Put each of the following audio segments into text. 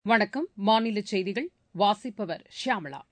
வணக்கம் மாநில செய்திகள் வாசிப்பவர் ஷியாமளா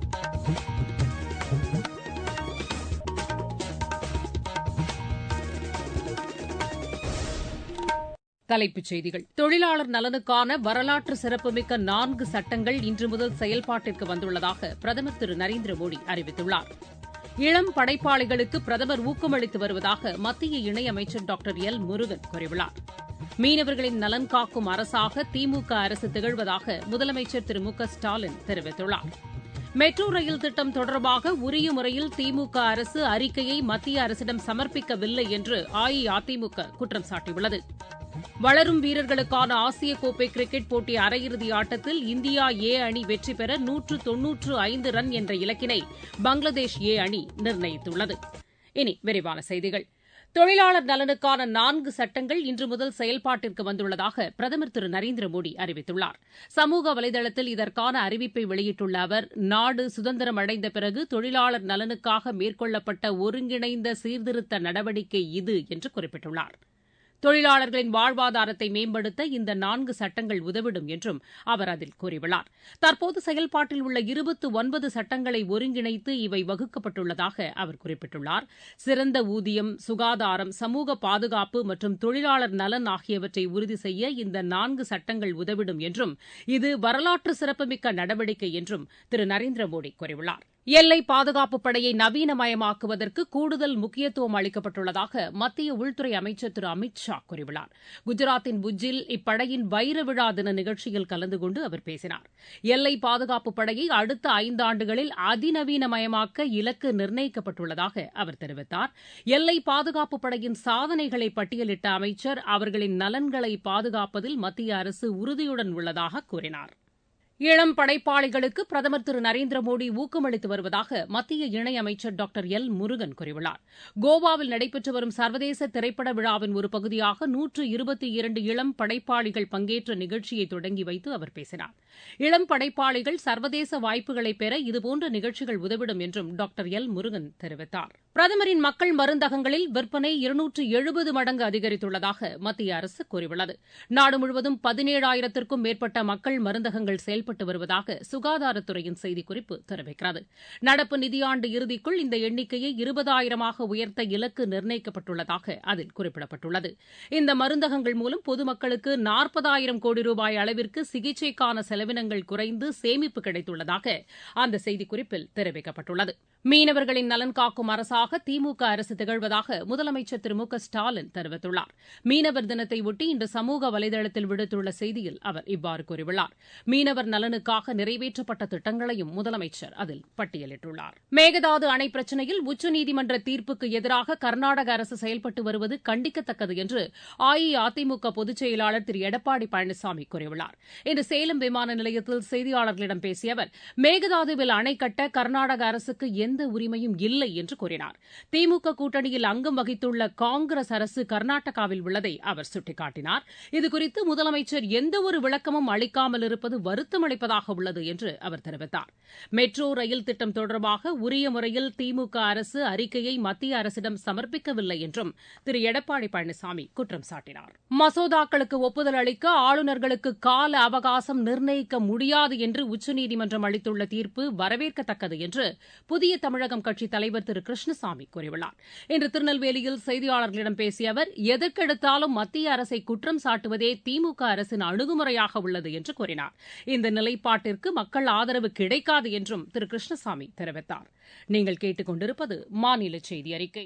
தலைப்புச் செய்திகள் தொழிலாளர் நலனுக்கான வரலாற்று சிறப்புமிக்க நான்கு சட்டங்கள் இன்று முதல் செயல்பாட்டிற்கு வந்துள்ளதாக பிரதமர் திரு நரேந்திர மோடி அறிவித்துள்ளார் இளம் படைப்பாளிகளுக்கு பிரதமர் ஊக்கமளித்து வருவதாக மத்திய இணையமைச்சர் டாக்டர் எல் முருகன் கூறியுள்ளார் மீனவர்களின் நலன் காக்கும் அரசாக திமுக அரசு திகழ்வதாக முதலமைச்சர் திரு மு க ஸ்டாலின் தெரிவித்துள்ளார் மெட்ரோ ரயில் திட்டம் தொடர்பாக உரிய முறையில் திமுக அரசு அறிக்கையை மத்திய அரசிடம் சமர்ப்பிக்கவில்லை என்று அஇஅதிமுக குற்றம் சாட்டியுள்ளது வளரும் வீரர்களுக்கான ஆசிய கோப்பை கிரிக்கெட் போட்டி அரையிறுதி ஆட்டத்தில் இந்தியா ஏ அணி வெற்றி பெற நூற்று தொன்னூற்று ஐந்து ரன் என்ற இலக்கினை பங்களாதேஷ் ஏ அணி நிர்ணயித்துள்ளது இனி விரிவான செய்திகள் தொழிலாளர் நலனுக்கான நான்கு சட்டங்கள் இன்று முதல் செயல்பாட்டிற்கு வந்துள்ளதாக பிரதமர் திரு நரேந்திர மோடி அறிவித்துள்ளார் சமூக வலைதளத்தில் இதற்கான அறிவிப்பை வெளியிட்டுள்ள அவர் நாடு சுதந்திரம் அடைந்த பிறகு தொழிலாளர் நலனுக்காக மேற்கொள்ளப்பட்ட ஒருங்கிணைந்த சீர்திருத்த நடவடிக்கை இது என்று குறிப்பிட்டுள்ளார் தொழிலாளர்களின் வாழ்வாதாரத்தை மேம்படுத்த இந்த நான்கு சட்டங்கள் உதவிடும் என்றும் அவர் அதில் கூறியுள்ளார் தற்போது செயல்பாட்டில் உள்ள இருபத்து ஒன்பது சட்டங்களை ஒருங்கிணைத்து இவை வகுக்கப்பட்டுள்ளதாக அவர் குறிப்பிட்டுள்ளார் சிறந்த ஊதியம் சுகாதாரம் சமூக பாதுகாப்பு மற்றும் தொழிலாளர் நலன் ஆகியவற்றை உறுதி செய்ய இந்த நான்கு சட்டங்கள் உதவிடும் என்றும் இது வரலாற்று சிறப்புமிக்க நடவடிக்கை என்றும் திரு நரேந்திர மோடி கூறியுள்ளார் எல்லை பாதுகாப்பு படையை நவீனமயமாக்குவதற்கு கூடுதல் முக்கியத்துவம் அளிக்கப்பட்டுள்ளதாக மத்திய உள்துறை அமைச்சர் திரு அமித் ஷா கூறியுள்ளார் குஜராத்தின் புஜ்ஜில் இப்படையின் வைர விழா தின நிகழ்ச்சியில் கலந்து கொண்டு அவர் பேசினார் எல்லை பாதுகாப்பு படையை அடுத்த ஐந்தாண்டுகளில் அதிநவீனமயமாக்க இலக்கு நிர்ணயிக்கப்பட்டுள்ளதாக அவர் தெரிவித்தார் எல்லை பாதுகாப்பு படையின் சாதனைகளை பட்டியலிட்ட அமைச்சர் அவர்களின் நலன்களை பாதுகாப்பதில் மத்திய அரசு உறுதியுடன் உள்ளதாக கூறினார் இளம் படைப்பாளிகளுக்கு பிரதமர் திரு நரேந்திர மோடி ஊக்கமளித்து வருவதாக மத்திய இணையமைச்சர் டாக்டர் எல் முருகன் கூறியுள்ளார் கோவாவில் நடைபெற்று வரும் சர்வதேச திரைப்பட விழாவின் ஒரு பகுதியாக நூற்று இருபத்தி இரண்டு இளம் படைப்பாளிகள் பங்கேற்ற நிகழ்ச்சியை தொடங்கி வைத்து அவர் பேசினார் இளம் படைப்பாளிகள் சர்வதேச வாய்ப்புகளை பெற இதுபோன்ற நிகழ்ச்சிகள் உதவிடும் என்றும் டாக்டர் எல் முருகன் தெரிவித்தார் பிரதமரின் மக்கள் மருந்தகங்களில் விற்பனை இருநூற்று எழுபது மடங்கு அதிகரித்துள்ளதாக மத்திய அரசு கூறியுள்ளது நாடு முழுவதும் பதினேழாயிரத்திற்கும் மேற்பட்ட மக்கள் மருந்தகங்கள் செயல்பட்டு வருவதாக சுகாதாரத்துறையின் செய்திக்குறிப்பு தெரிவிக்கிறது நடப்பு நிதியாண்டு இறுதிக்குள் இந்த எண்ணிக்கையை இருபதாயிரமாக உயர்த்த இலக்கு நிர்ணயிக்கப்பட்டுள்ளதாக அதில் குறிப்பிடப்பட்டுள்ளது இந்த மருந்தகங்கள் மூலம் பொதுமக்களுக்கு நாற்பதாயிரம் கோடி ரூபாய் அளவிற்கு சிகிச்சைக்கான செலவினங்கள் குறைந்து சேமிப்பு கிடைத்துள்ளதாக அந்த செய்திக்குறிப்பில் தெரிவிக்கப்பட்டுள்ளது மீனவர்களின் நலன் காக்கும் அரசாக திமுக அரசு திகழ்வதாக முதலமைச்சர் திரு மு க ஸ்டாலின் தெரிவித்துள்ளார் மீனவர் தினத்தை ஒட்டி இன்று சமூக வலைதளத்தில் விடுத்துள்ள செய்தியில் அவர் இவ்வாறு கூறியுள்ளார் மீனவர் நலனுக்காக நிறைவேற்றப்பட்ட திட்டங்களையும் முதலமைச்சர் அதில் பட்டியலிட்டுள்ளார் மேகதாது அணை பிரச்சினையில் உச்சநீதிமன்ற தீர்ப்புக்கு எதிராக கர்நாடக அரசு செயல்பட்டு வருவது கண்டிக்கத்தக்கது என்று அஇஅதிமுக பொதுச் செயலாளர் திரு எடப்பாடி பழனிசாமி கூறியுள்ளார் இன்று சேலம் விமான நிலையத்தில் செய்தியாளர்களிடம் பேசிய அவர் மேகதாதுவில் அணை கட்ட கர்நாடக அரசுக்கு எந்த உரிமையும் இல்லை என்று கூறினார் திமுக கூட்டணியில் அங்கம் வகித்துள்ள காங்கிரஸ் அரசு கர்நாடகாவில் உள்ளதை அவர் சுட்டிக்காட்டினார் இதுகுறித்து முதலமைச்சர் எந்தவொரு விளக்கமும் அளிக்காமல் இருப்பது வருத்தம் அளிப்பதாக உள்ளது என்று அவர் தெரிவித்தார் மெட்ரோ ரயில் திட்டம் தொடர்பாக உரிய முறையில் திமுக அரசு அறிக்கையை மத்திய அரசிடம் சமர்ப்பிக்கவில்லை என்றும் திரு எடப்பாடி பழனிசாமி குற்றம் சாட்டினார் மசோதாக்களுக்கு ஒப்புதல் அளிக்க ஆளுநர்களுக்கு கால அவகாசம் நிர்ணயிக்க முடியாது என்று உச்சநீதிமன்றம் அளித்துள்ள தீர்ப்பு வரவேற்கத்தக்கது என்று புதிய தமிழகம் கட்சித் தலைவர் திரு கிருஷ்ணசாமி கூறியுள்ளார் இன்று திருநெல்வேலியில் செய்தியாளர்களிடம் பேசிய அவர் எதற்கெடுத்தாலும் மத்திய அரசை குற்றம் சாட்டுவதே திமுக அரசின் அணுகுமுறையாக உள்ளது என்று கூறினார் இந்த நிலைப்பாட்டிற்கு மக்கள் ஆதரவு கிடைக்காது என்றும் திரு கிருஷ்ணசாமி தெரிவித்தார் நீங்கள் கேட்டுக் கொண்டிருப்பது மாநில செய்தி அறிக்கை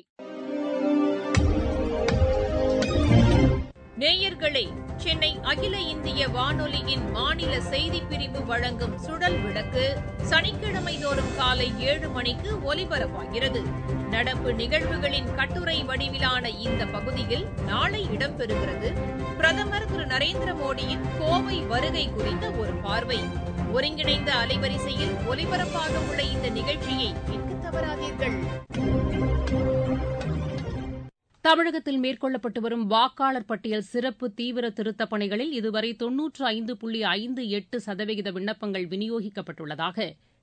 நேயர்களே சென்னை அகில இந்திய வானொலியின் மாநில செய்திப் பிரிவு வழங்கும் சுழல் விளக்கு சனிக்கிழமை தோறும் காலை ஏழு மணிக்கு ஒலிபரப்பாகிறது நடப்பு நிகழ்வுகளின் கட்டுரை வடிவிலான இந்த பகுதியில் நாளை இடம்பெறுகிறது பிரதமர் திரு நரேந்திர மோடியின் கோவை வருகை குறித்த ஒரு பார்வை ஒருங்கிணைந்த அலைவரிசையில் ஒலிபரப்பாக உள்ள இந்த நிகழ்ச்சியை கேட்க தவறாதீர்கள் தமிழகத்தில் மேற்கொள்ளப்பட்டு வரும் வாக்காளர் பட்டியல் சிறப்பு தீவிர திருத்தப் பணிகளில் இதுவரை தொன்னூற்று ஐந்து புள்ளி ஐந்து எட்டு சதவிகித விண்ணப்பங்கள் விநியோகிக்கப்பட்டுள்ளதாக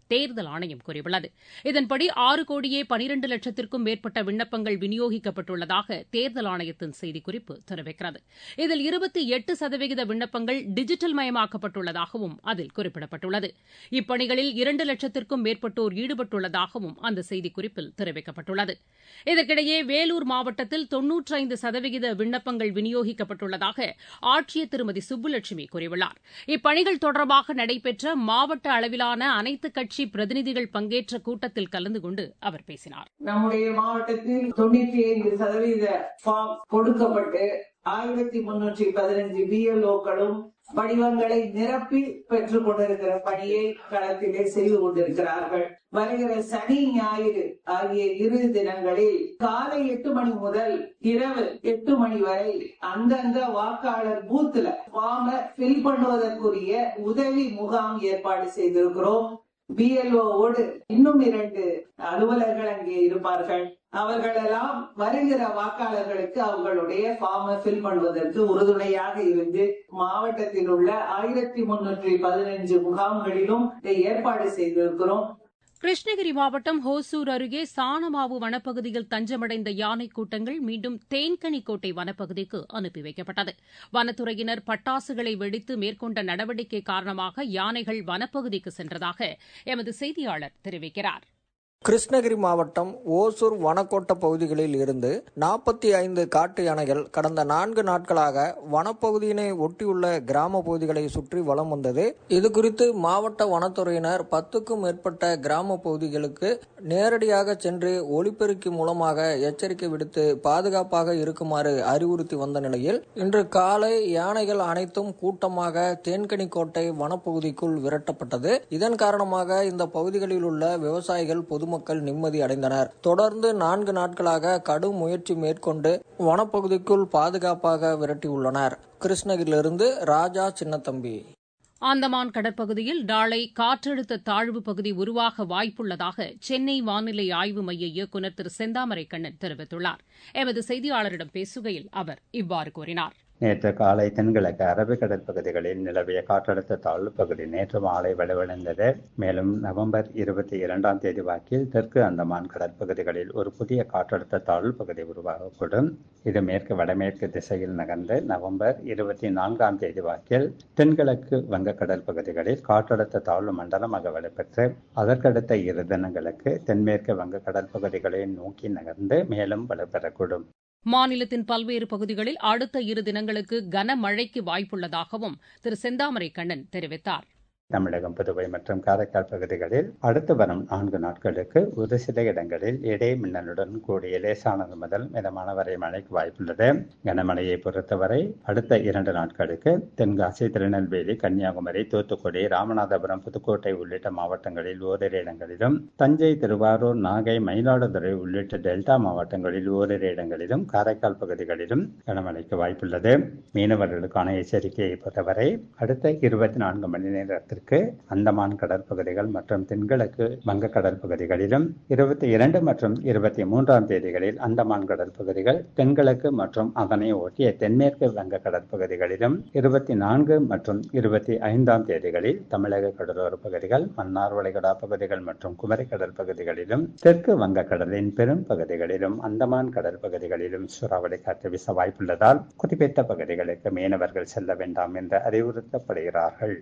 தேர்தல் ஆணையம் கூறியுள்ளது இதன்படி ஆறு கோடியே பனிரண்டு லட்சத்திற்கும் மேற்பட்ட விண்ணப்பங்கள் விநியோகிக்கப்பட்டுள்ளதாக தேர்தல் ஆணையத்தின் செய்திக்குறிப்பு தெரிவிக்கிறது இதில் இருபத்தி எட்டு சதவிகித விண்ணப்பங்கள் டிஜிட்டல் மயமாக்கப்பட்டுள்ளதாகவும் அதில் குறிப்பிடப்பட்டுள்ளது இப்பணிகளில் இரண்டு லட்சத்திற்கும் மேற்பட்டோர் ஈடுபட்டுள்ளதாகவும் அந்த செய்திக்குறிப்பில் தெரிவிக்கப்பட்டுள்ளது இதற்கிடையே வேலூர் மாவட்டத்தில் தொன்னூற்றைந்து சதவிகித விண்ணப்பங்கள் விநியோகிக்கப்பட்டுள்ளதாக ஆட்சியர் திருமதி சுப்புலட்சுமி கூறியுள்ளார் இப்பணிகள் தொடர்பாக நடைபெற்ற மாவட்ட அளவிலான அனைத்து கட்சி பிரதிநிதிகள் பங்கேற்ற கூட்டத்தில் கலந்து கொண்டு அவர் பேசினார் நம்முடைய மாவட்டத்தில் தொண்ணூற்றி ஐந்து சதவீத ஃபார்ம் கொடுக்கப்பட்டு ஆயிரத்தி முன்னூற்றி பதினஞ்சு பிஎல்ஓக்களும் படிவங்களை நிரப்பி பெற்றுக் கொண்டிருக்கிற பணியை களத்திலே செய்து கொண்டிருக்கிறார்கள் வருகிற சனி ஞாயிறு ஆகிய இரு தினங்களில் காலை எட்டு மணி முதல் இரவு எட்டு மணி வரை அந்தந்த வாக்காளர் பூத்துல ஃபார்ம ஃபில் பண்ணுவதற்குரிய உதவி முகாம் ஏற்பாடு செய்திருக்கிறோம் பிஎல்ஓவோடு இன்னும் இரண்டு அலுவலர்கள் அங்கே இருப்பார்கள் அவர்களெல்லாம் வருகிற வாக்காளர்களுக்கு அவர்களுடைய ஃபார்மை ஃபில் பண்ணுவதற்கு உறுதுணையாக இருந்து மாவட்டத்தில் உள்ள ஆயிரத்தி முன்னூற்றி பதினஞ்சு முகாம்களிலும் இதை ஏற்பாடு செய்திருக்கிறோம் கிருஷ்ணகிரி மாவட்டம் ஹோசூர் அருகே சாணமாவு வனப்பகுதியில் தஞ்சமடைந்த யானை கூட்டங்கள் மீண்டும் தேன்கனிக்கோட்டை வனப்பகுதிக்கு அனுப்பி வைக்கப்பட்டது வனத்துறையினர் பட்டாசுகளை வெடித்து மேற்கொண்ட நடவடிக்கை காரணமாக யானைகள் வனப்பகுதிக்கு சென்றதாக எமது செய்தியாளர் தெரிவிக்கிறார் கிருஷ்ணகிரி மாவட்டம் ஓசூர் வனக்கோட்ட பகுதிகளில் இருந்து நாற்பத்தி ஐந்து காட்டு யானைகள் கடந்த நான்கு நாட்களாக வனப்பகுதியினை ஒட்டியுள்ள கிராம பகுதிகளை சுற்றி வலம் வந்தது இது குறித்து மாவட்ட வனத்துறையினர் பத்துக்கும் மேற்பட்ட கிராம பகுதிகளுக்கு நேரடியாக சென்று ஒலிபெருக்கி மூலமாக எச்சரிக்கை விடுத்து பாதுகாப்பாக இருக்குமாறு அறிவுறுத்தி வந்த நிலையில் இன்று காலை யானைகள் அனைத்தும் கூட்டமாக தேன்கனிக்கோட்டை வனப்பகுதிக்குள் விரட்டப்பட்டது இதன் காரணமாக இந்த பகுதிகளில் உள்ள விவசாயிகள் பொதுமக்கள் பொதுமக்கள் நிம்மதி அடைந்தனர் தொடர்ந்து நான்கு நாட்களாக கடும் முயற்சி மேற்கொண்டு வனப்பகுதிக்குள் பாதுகாப்பாக விரட்டியுள்ளனர் கிருஷ்ணகிரியிலிருந்து ராஜா சின்னத்தம்பி அந்தமான் கடற்பகுதியில் நாளை காற்றழுத்த தாழ்வு பகுதி உருவாக வாய்ப்புள்ளதாக சென்னை வானிலை ஆய்வு மைய இயக்குநர் திரு செந்தாமரை கண்ணன் தெரிவித்துள்ளார் எமது செய்தியாளரிடம் பேசுகையில் அவர் இவ்வாறு கூறினார் நேற்று காலை தென்கிழக்கு அரபிக்கடல் பகுதிகளில் நிலவிய காற்றழுத்த தாழ்வு பகுதி நேற்று மாலை வலுவிழந்தது மேலும் நவம்பர் இருபத்தி இரண்டாம் தேதி வாக்கில் தெற்கு அந்தமான் கடற்பகுதிகளில் ஒரு புதிய காற்றழுத்த தாழ்வு பகுதி உருவாகக்கூடும் இது மேற்கு வடமேற்கு திசையில் நகர்ந்து நவம்பர் இருபத்தி நான்காம் தேதி வாக்கில் தென்கிழக்கு வங்கக்கடல் பகுதிகளில் காற்றழுத்த தாழ்வு மண்டலமாக வலுப்பெற்று அதற்கடுத்த இரு தினங்களுக்கு தென்மேற்கு வங்கக்கடல் பகுதிகளை நோக்கி நகர்ந்து மேலும் வலுப்பெறக்கூடும் மாநிலத்தின் பல்வேறு பகுதிகளில் அடுத்த இரு தினங்களுக்கு கனமழைக்கு வாய்ப்புள்ளதாகவும் திரு செந்தாமரை கண்ணன் தெரிவித்தார் தமிழகம் புதுவை மற்றும் காரைக்கால் பகுதிகளில் அடுத்து வரும் நான்கு நாட்களுக்கு ஒரு சில இடங்களில் இடை மின்னலுடன் கூடிய லேசானது முதல் மிதமான வரை மழைக்கு வாய்ப்புள்ளது கனமழையை பொறுத்தவரை அடுத்த இரண்டு நாட்களுக்கு தென்காசி திருநெல்வேலி கன்னியாகுமரி தூத்துக்குடி ராமநாதபுரம் புதுக்கோட்டை உள்ளிட்ட மாவட்டங்களில் ஓரிரு இடங்களிலும் தஞ்சை திருவாரூர் நாகை மயிலாடுதுறை உள்ளிட்ட டெல்டா மாவட்டங்களில் ஓரிரு இடங்களிலும் காரைக்கால் பகுதிகளிலும் கனமழைக்கு வாய்ப்புள்ளது மீனவர்களுக்கான எச்சரிக்கையை பொறுத்தவரை அடுத்த இருபத்தி நான்கு மணி நேரத்திற்கு தெற்கு அந்தமான் கடற்பகுதிகள் மற்றும் தென்கிழக்கு வங்கக்கடல் பகுதிகளிலும் இருபத்தி இரண்டு மற்றும் இருபத்தி மூன்றாம் தேதிகளில் அந்தமான் கடல் பகுதிகள் தென்கிழக்கு மற்றும் அதனை ஒட்டிய தென்மேற்கு வங்க கடற்பகுதிகளிலும் இருபத்தி நான்கு மற்றும் இருபத்தி ஐந்தாம் தேதிகளில் தமிழக கடலோர பகுதிகள் மன்னார் வளைகுடா பகுதிகள் மற்றும் குமரி கடல் பகுதிகளிலும் தெற்கு வங்கக்கடலின் பெரும் பகுதிகளிலும் அந்தமான் கடல் பகுதிகளிலும் சூறாவளி காற்று வீச வாய்ப்புள்ளதால் குறிப்பிட்ட பகுதிகளுக்கு மீனவர்கள் செல்ல வேண்டாம் என்று அறிவுறுத்தப்படுகிறார்கள்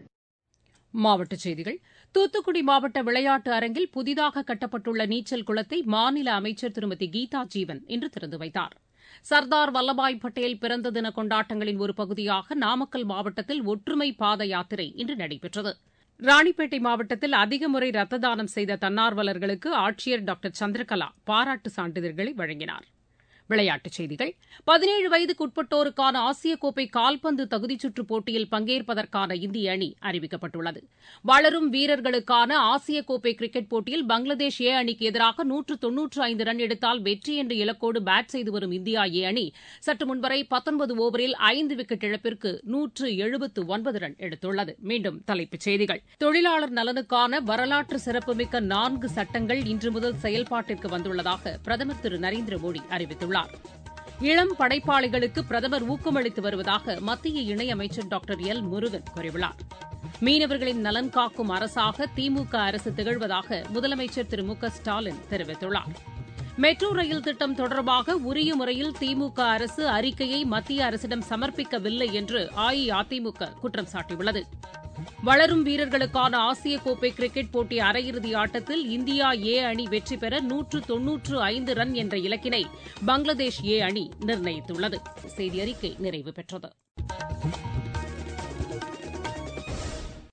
மாவட்டச் செய்திகள் தூத்துக்குடி மாவட்ட விளையாட்டு அரங்கில் புதிதாக கட்டப்பட்டுள்ள நீச்சல் குளத்தை மாநில அமைச்சர் திருமதி கீதா ஜீவன் இன்று திறந்து வைத்தார் சர்தார் வல்லபாய் பட்டேல் பிறந்த தின கொண்டாட்டங்களின் ஒரு பகுதியாக நாமக்கல் மாவட்டத்தில் ஒற்றுமை பாத யாத்திரை இன்று நடைபெற்றது ராணிப்பேட்டை மாவட்டத்தில் அதிக முறை ரத்த தானம் செய்த தன்னார்வலர்களுக்கு ஆட்சியர் டாக்டர் சந்திரகலா பாராட்டு சான்றிதழ்களை வழங்கினார் விளையாட்டுச் செய்திகள் பதினேழு வயதுக்குட்பட்டோருக்கான ஆசிய கோப்பை கால்பந்து தகுதிச்சுற்று போட்டியில் பங்கேற்பதற்கான இந்திய அணி அறிவிக்கப்பட்டுள்ளது வளரும் வீரர்களுக்கான ஆசிய கோப்பை கிரிக்கெட் போட்டியில் பங்களாதேஷ் ஏ அணிக்கு எதிராக நூற்று தொன்னூற்று ஐந்து ரன் எடுத்தால் வெற்றி என்ற இலக்கோடு பேட் செய்து வரும் இந்தியா ஏ அணி சற்று முன்வரை பத்தொன்பது ஓவரில் ஐந்து விக்கெட் இழப்பிற்கு நூற்று எழுபத்து ஒன்பது ரன் எடுத்துள்ளது மீண்டும் தலைப்புச் செய்திகள் தொழிலாளர் நலனுக்கான வரலாற்று சிறப்புமிக்க நான்கு சட்டங்கள் இன்று முதல் செயல்பாட்டிற்கு வந்துள்ளதாக பிரதமர் திரு நரேந்திர மோடி அறிவித்துள்ளார் இளம் படைப்பாளிகளுக்கு பிரதமர் ஊக்கமளித்து வருவதாக மத்திய இணையமைச்சர் டாக்டர் எல் முருகன் கூறியுள்ளார் மீனவர்களின் நலன் காக்கும் அரசாக திமுக அரசு திகழ்வதாக முதலமைச்சர் திரு மு க ஸ்டாலின் தெரிவித்துள்ளார் மெட்ரோ ரயில் திட்டம் தொடர்பாக உரிய முறையில் திமுக அரசு அறிக்கையை மத்திய அரசிடம் சமர்ப்பிக்கவில்லை என்று அஇஅதிமுக குற்றம் சாட்டியுள்ளது வளரும் வீரர்களுக்கான ஆசிய கோப்பை கிரிக்கெட் போட்டி அரையிறுதி ஆட்டத்தில் இந்தியா ஏ அணி வெற்றி பெற நூற்று தொன்னூற்று ஐந்து ரன் என்ற இலக்கினை பங்களாதேஷ் ஏ அணி நிர்ணயித்துள்ளது செய்தி அறிக்கை நிறைவு பெற்றது